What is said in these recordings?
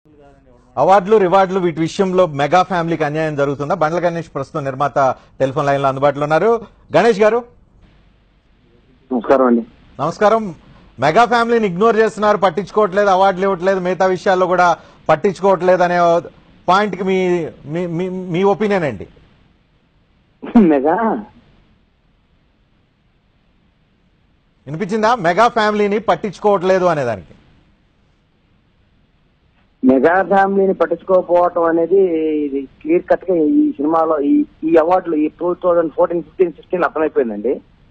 అవార్డులు రివార్డులు వీటి విషయంలో మెగా ఫ్యామిలీకి అన్యాయం జరుగుతుందా బండ్ల గణేష్ ప్రస్తుతం నిర్మాత టెలిఫోన్ లైన్ లో అందుబాటులో ఉన్నారు గణేష్ గారు నమస్కారం అండి నమస్కారం మెగా ఫ్యామిలీని ఇగ్నోర్ చేస్తున్నారు పట్టించుకోవట్లేదు అవార్డులు ఇవ్వట్లేదు మిగతా విషయాల్లో కూడా పట్టించుకోవట్లేదు అనే పాయింట్ కి మీ మీ- మీ- మీ ఒపీనియన్ ఏంటి మెగా వినిపించిందా మెగా ఫ్యామిలీని పట్టించుకోవట్లేదు అనే దానికి మెగా ఫ్యామిలీని పట్టించుకోకపోవటం అనేది ఇది క్లియర్ కట్ గా ఈ సినిమాలో ఈ ఈ అవార్డులు ఈ two thousand fourteen fifteen sixteen అర్థమైపోయిందండి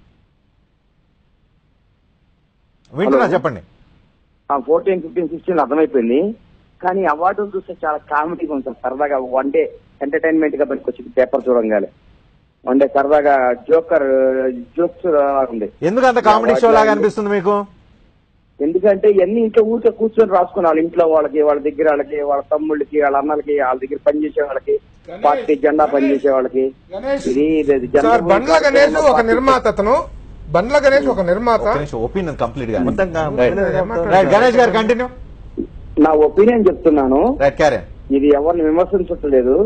వింటున్నా హలో. చెప్పండి ఆ ఫోర్టీన్ ఫిఫ్టీన్ సిక్స్టీన్ అర్థమైపోయింది కానీ అవార్డులు చూస్తే చాలా కామెడీగా ఉంటుంది సరదాగా వన్ డే ఎంటర్టైన్మెంట్ గా పనికి వచ్చింది పేపర్ చూడంగానే వన్ డే సరదాగా జోకర్ జోక్స్ ఉంది ఎందుకు అంత కామెడీ షో లాగా అనిపిస్తుంది మీకు ఎందుకంటే ఇవన్నీ ఇంట్లో ఊరికే కూర్చొని రాసుకున్నారు ఇంట్లో వాళ్ళకి వాళ్ళ దగ్గర వాళ్ళకి వాళ్ళ తమ్ముళ్ళకి వాళ్ళ అన్నలకి వాళ్ళ దగ్గర పనిచేసే వాళ్ళకి పార్టీ జెండా పనిచేసే వాళ్ళకి గణేష్ ఇది ఇది జెండా సార్ బండ్ల గణేష్ ఒక పార్టీ- నిర్మాత అతను బండ్ల గణేష్ ఒక నిర్మాత ఒపీనియన్ కంప్లీట్ గా Right. Right Ganesh garu continue నా ఒపీనియన్ చెప్తున్నాను రైట్ క్యారియన్ ఇది ఎవరిని విమర్శించట్లేదు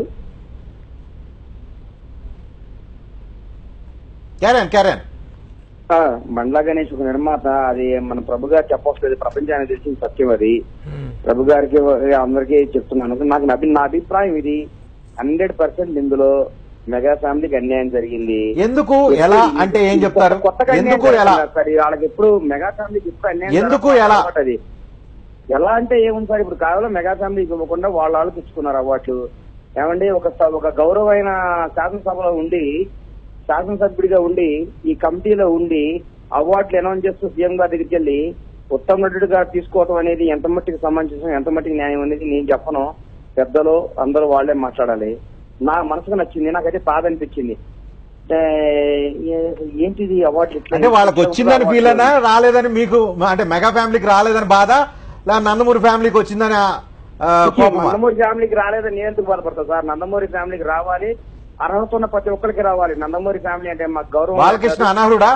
క్యారియన్ క్యారియన్ ఆ, బండ్ల గణేష్ ఒక నిర్మాత అది మన ప్రభు గారు చెప్పట్లేదు ప్రపంచానికి తెలిసిన సత్యం అది ప్రభు గారికి అందరికీ చెప్తున్నాను నాకు నా అభి- నా అభిప్రాయం ఇది హండ్రెడ్ పర్సెంట్ ఇందులో మెగా ఫ్యామిలీకి అన్యాయం జరిగింది ఎందుకు ఎలా అంటే ఏం చెప్తారు కొత్తగా అన్యాయం ఎందుకు ఎలా జరగదు సార్. వాళ్ళకి ఎప్పుడు మెగా ఫ్యామిలీకి ఎప్పుడు అన్యాయం ఎందుకు జరగదు ఎలా? కాబట్టి అది ఎలా అంటే ఏముంది సార్ ఇప్పుడు కేవలం మెగా ఫ్యామిలీకి ఇవ్వకుండా వాళ్ళ వాళ్ళకి ఇచ్చుకున్నారు అవార్డులు ఏమండి ఒక స- ఒక గౌరవమైన శాసనసభలో ఉండి శాసనసభ్యుడిగా ఉండి ఈ కమిటీలో ఉండి అవార్డులు అనౌన్స్ చేస్తూ సీఎం గారి దగ్గరికి వెళ్ళి ఉత్తమ నటుడిగా తీసుకోవడం అనేది ఎంత మట్టికి సమంజసం ఎంత మట్టికి న్యాయం అనేది నేను చెప్పను పెద్దలు అందరూ వాళ్ళే మాట్లాడాలి నా మనసుకు నచ్చింది నాకైతే బాధ అనిపించింది ఏ, ఏ- ఏంటిది అవార్డు అంటే వాళ్ళకి వచ్చిందని ఫీల్ అయినా రాలేదని మీకు అంటే మెగా ఫ్యామిలీకి రాలేదని బాధ లేదా నందమూరి ఫ్యామిలీకి వచ్చిందని ఆ, కోపమా? నందమూరి ఫ్యామిలీకి రాలేదని నేను ఎందుకు బాధపడతా సార్ నందమూరి ఫ్యామిలీకి రావాలి అర్హత ఉన్న ప్రతి ఒక్కరికి రావాలి నందమూరి ఫ్యామిలీ అంటే మాకు గౌరవం బాలకృష్ణ అనర్హుడా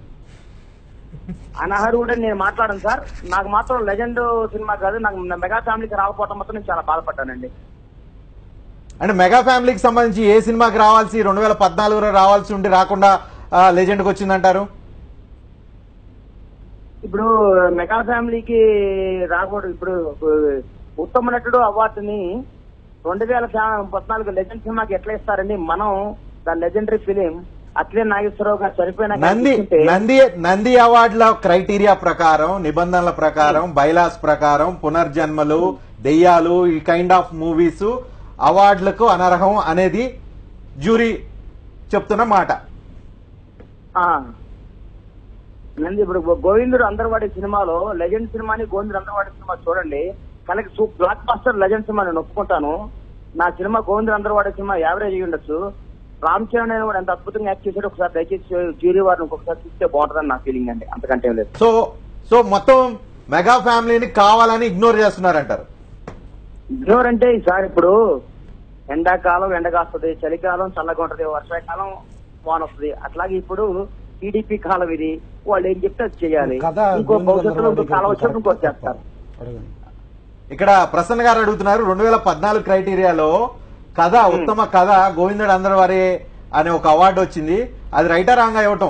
అనర్హుడు అని నేను మాట్లాడను సార్ నాకు మాత్రం లెజెండ్ సినిమా కాదు నాకు మెగా ఫ్యామిలీకి రాకపోవడం మాత్రం నేను చాలా బాధపడ్డానండి అంటే మెగా ఫ్యామిలీకి సంబంధించి ఏ సినిమాకి రావాల్సి రెండు వేల పద్నాలుగులో రావాల్సి ఉండి రాకుండా లెజెండ్కి వచ్చిందంటారు ఇప్పుడు మెగా ఫ్యామిలీకి రాకూడదు ఇప్పుడు ఉత్తమ నటుడు అవార్డుని రెండు వేల పద్నాలుగు లెజెండ్ సినిమాకి ఎట్లా ఇస్తారండి మనం ద లెజెండరీ ఫిలిం అట్లే నాగేశ్వరరావు గారు చనిపోయినాక నంది ఇస్తుంటే నంది నంది అవార్డుల క్రైటీరియా ప్రకారం నిబంధనల ప్రకారం బైలాస్ ప్రకారం పునర్జన్మలు దెయ్యాలు ఈ కైండ్ ఆఫ్ మూవీస్ అవార్డులకు అనర్హం అనేది జ్యూరీ చెప్తున్న మాట ఆ. నంది ఇప్పుడు గో- గోవిందుడు అందరవాడి సినిమాలో లెజెండ్ సినిమాని గోవిందుడు అందరవాడి సినిమా చూడండి కనుక సూ బ్లాక్ బాస్టర్ లెజెండ్ సినిమా నేను ఒప్పుకుంటాను నా సినిమా గోవిందుడు అందరవాడి సినిమా యావరేజ్ అయ్యి ఉండొచ్చు రామ్ చరణ్ అయిన కూడా ఎంత అద్భుతంగా యాక్ట్ చేశాడు ఒకసారి దయచేసి జ్యూరీ వారిని ఇంకొకసారి చూస్తే బాగుంటుందని నా ఫీలింగ్ అండి అంతకంటే ఏం లేదు సో సో మొత్తం మెగా ఫ్యామిలీని కావాలని ఇగ్నోర్ చేస్తున్నారంటారు ఇగ్నోర్ అంటే ఈసారి ఇప్పుడు ఎండాకాలం ఎండ కాస్తుంది చలికాలం చల్లగా ఉంటది వర్షాకాలం వాన వస్తుంది అట్లాగే ఇప్పుడు టీడీపీ కాలం ఇది వాళ్ళు ఏం చెప్తే అది చేయాలి కథ ఇంకో భవిష్యత్తులో ఇంకో కాలం వచ్చినప్పుడు ఇంకోటి చేస్తారు అడగండి. ఇక్కడ ప్రసన్న గారు అడుగుతున్నారు రెండు వేల పద్నాలుగు క్రైటీరియాలో కథ ఉత్తమ కథ గోవిందుడు అందరివారే అనే ఒక అవార్డు వచ్చింది అది రైటా రాంగా ఇవ్వటం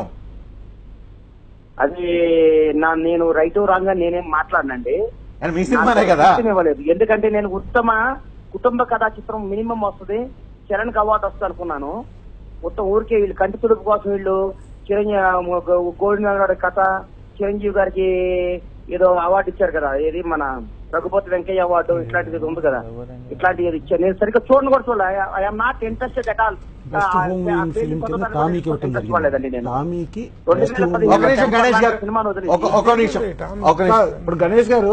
అది నా నేను రైతు రాంగా నేనేం మాట్లాడనండి అని మీ సినిమానే కదా నాకు ఇవ్వలేదు ఎందుకంటే నేను ఉత్తమ కుటుంబ కథా చిత్రం మినిమం వస్తుంది చరణ్ కి అవార్డు వస్తుంది అనుకున్నాను మొత్తం ఊరికే వీళ్ళు కంటి తుడుపు కోసం వీళ్ళు చిరంజీవి గోవింద కథ చిరంజీవి గారికి ఏదో అవార్డు ఇచ్చారు కదా ఏది మన రఘుపతి వెంకయ్య అవార్డు ఇట్లాంటిది ఉంది కదా ఇట్లాంటిది ఏదో ఇచ్చారు నేను సరిగ్గా చూడను కూడా చూడలే I'm not interested at all best home moving film కింద టామీకి ఇవ్వటం చూడలేదండి జరిగింది నేను టామీకి రెండు బెస్ట్ వేల హోమ్ పదిహేను ఒక నిమిషం గణేష్ గారు సినిమాను వదిలేసి. ఒక- ఒక నిమిషం ఒక నిమిషం ఇప్పుడు గణేష్ గారు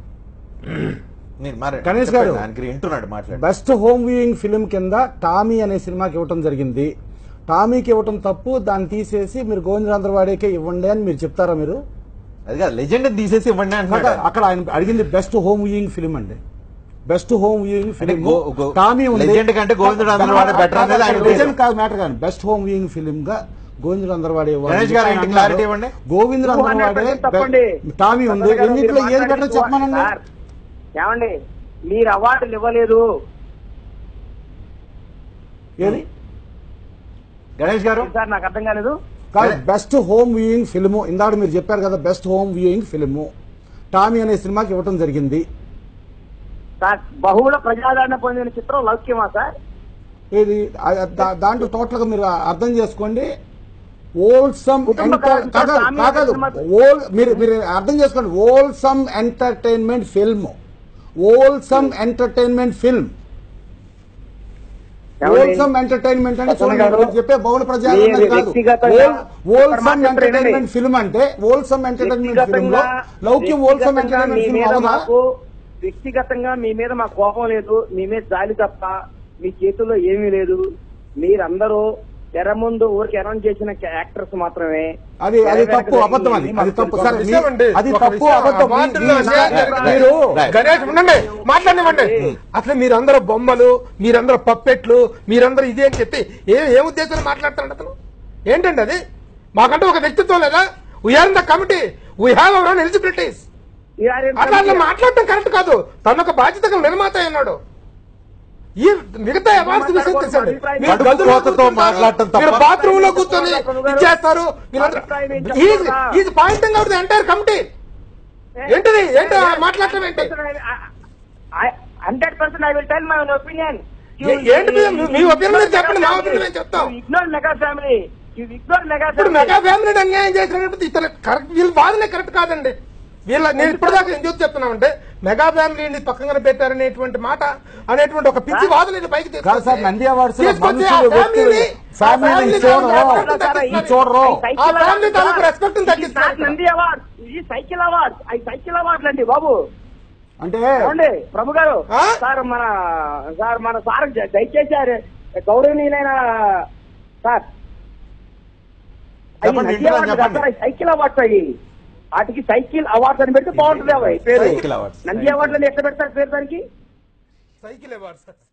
నేను మరి గణేష్ గారు. చెప్పండి, ఆయనకి వింటున్నాడు మాట్లాడు బెస్ట్ హోమ్ వ్యూయింగ్ ఫిల్మ్ కింద టామీ అనే సినిమాకి ఇవ్వటం జరిగింది టామీకి ఇవ్వటం తప్పు దాన్ని తీసేసి మీరు గోవిందరాంధ్రవాడికే ఇవ్వండి అని మీరు చెప్తారా మీరు అది కాదు లెజెండ్ తీసేసి ఇవ్వండి అక్కడ అంటున్నాడు అక్కడ ఆయన అడిగింది బెస్ట్ హోమ్ వ్యూయింగ్ ఫిల్మ్ అండి బెస్ట్ హోమ్ వ్యూయింగ్ ఫిల్మ్ గో- గో- టామీ ఉంది legend కంటే గోవిందరాంధ్రవాడే better అనేది ఆయన లెజెండ్ ఉద్దేశం. కాదు మ్యాటర్ కాదు బెస్ట్ హోమ్ వ్యూయింగ్ ఫిల్మ్ గా గోవిందరాంధ్రవాడే గణేష్ గారు ఏంటి clarity ఇవ్వండి. గోవిందరాంధ్రవాడే 200% తప్పండి టామీ ఉంది ప్రసాద్ గారు రెండింటిలో మీరు ఏది బెటర్ మాట్లాడేది చెప్పమనండి సార్, ఏమండి మీరు అవార్డులు ఇవ్వలేదు ఏది గణేష్ గారు సార్ నాకు అర్థం కాలేదు కాదు బెస్ట్ హోమ్ వ్యూయింగ్ ఫిల్ము ఇందాక మీరు చెప్పారు కదా best home viewing film Tommy అనే సినిమాకి ఇవ్వటం జరిగింది సార్ బహుళ ప్రజాదరణ పొందిన చిత్రం లౌక్యమా సార్ ఇది ఆ- దా- దాంట్లో టోటల్ గా మీరు అర్థం చేసుకోండి ఓల్సమ్ కుటుంబ కథ కాదు సామ్య కాదు సినిమా- ఓల్ మీరు మీరు అర్థం చేసుకోండి wholesome entertainment film wholesome entertainment film ఏమండి? ఓల్సమ్ ఎంటర్టైన్మెంట్ అంటే పక్కన చూడండి గారు, మీరు చెప్పే బహుళ ప్రజాదరణ మీరు కాదు వ్యక్తిగతంగా ఓల్సమ్ మాట్లాడండి. ఎంటర్టైన్మెంట్ ఫిల్మ్ అంటే ఓల్సమ్ ఎంటర్టైన్మెంట్ ఫిల్మ్ లో వ్యక్తిగతంగా లౌక్యం ఓల్సమ్ వ్యక్తిగతంగా మీ ఎంటర్టైన్మెంట్ ఫిల్మ్ మీద అవునా మాకు వ్యక్తిగతంగా మీ మీద మాకు కోపం లేదు మీ మీద జాలి తప్ప మీ చేతుల్లో ఏమీ లేదు మీరందరూ తెర ముందు ఊరికి అనౌన్స్ చేసిన యాక్టర్స్ మాత్రమే అది అది తెర తప్పు వెనక అబద్ధం అది జరిగింది అది మాకు తప్పు తెలుసు. సరే ఒక మీ- విషయం అండి, అది ఒక తప్పు విషయం, అబద్ధం మీ- అవార్డుల్లో మీ- అన్యాయం జరిగింది. మీరు గణేష్ ఉండండి మాట్లాడివ్వండి అసలు మీరందరూ బొమ్మలు మీరందరూ పప్పెట్లు మీరందరూ ఇదే అని చెప్పి ఏ ఏ ఉద్దేశంలో మాట్లాడుతున్నాడు అతను ఏంటండి అది మాకంటే ఒక వ్యక్తిత్వం లేదా we are in the committee we have our own eligibilities You are in అట్లా అట్లా committee. మాట్లాడటం కరెక్ట్ కాదు తను ఒక బాధ్యత గల నిర్మాత అయి ఉన్నాడు ఈ మిగతా అవార్డ్స్ విషయం తెలుసండి మీరు కడుపు గదుల్లో కోతతో కూర్చుంటారు, మాట్లాడటం తప్ప. మీరు బాత్రూమ్ లో కూర్చొని ఇచ్చేస్తారు is pointing out the entire committee ఏంటిది ఏంటి ఆ మాట్లాడటం ఏంటి hundred percent I will tell my opinion ఏ- ఏంటి మీ- మీ- మీ opinion మీరు చెప్పండి, మా opinion నేను చెప్తాం. Ignore mega family you ignore mega ఇప్పుడు మెగా ఫ్యామిలీ అన్యాయం చేసినప్పుడు ఇతను కరెక్ట్ వీళ్ళ వాదనే కరెక్ట్ కాదండి వీళ్ళ నేను ఇప్పటిదాకా ఎందుకు చెప్తున్నామంటే మెగా ఫ్యామిలీని పక్కన పెట్టారనేటువంటి మాట అనేటువంటి ఒక పిచ్చి వాదన ఇది పైకి కాదు సార్ నంది అవార్డ్స్ లో తీసుకొచ్చి ఆ మనుషులు వ్యక్తులు ఫ్యామిలీని- ఆ ఫ్యామిలీని ఫ్యామిలీ చూడరు తాలూకు ఈ చూడరు ఆ ఫ్యామిలీ తాలూకు respect ని తగ్గిస్తున్నారు. నంది అవార్డ్ ఈ సైకిల్ అవార్డ్ అవి సైకిల్ అవార్డులు అండి బాబు అంటే ఏమండి ప్రభు గారు ఆ? సార్ మన సార్ మన సార్ ద- దయచేసి ఆ గౌరవనీయులైన సార్ అవి చెప్పండి, నంది ఇంటిలో అవార్డులు చెప్పండి. కాదు సార్, సైకిల్ అవార్డ్స్ అవి వాటికి సైకిల్ అవార్డ్స్ అని పెడితే బాగుంటుంది అవి పేరు సైకిల్ అవార్డ్స్. నంది అవార్డులు ఎట్లా పెడతారు పేరు దానికి సైకిల్ అవార్డ్స్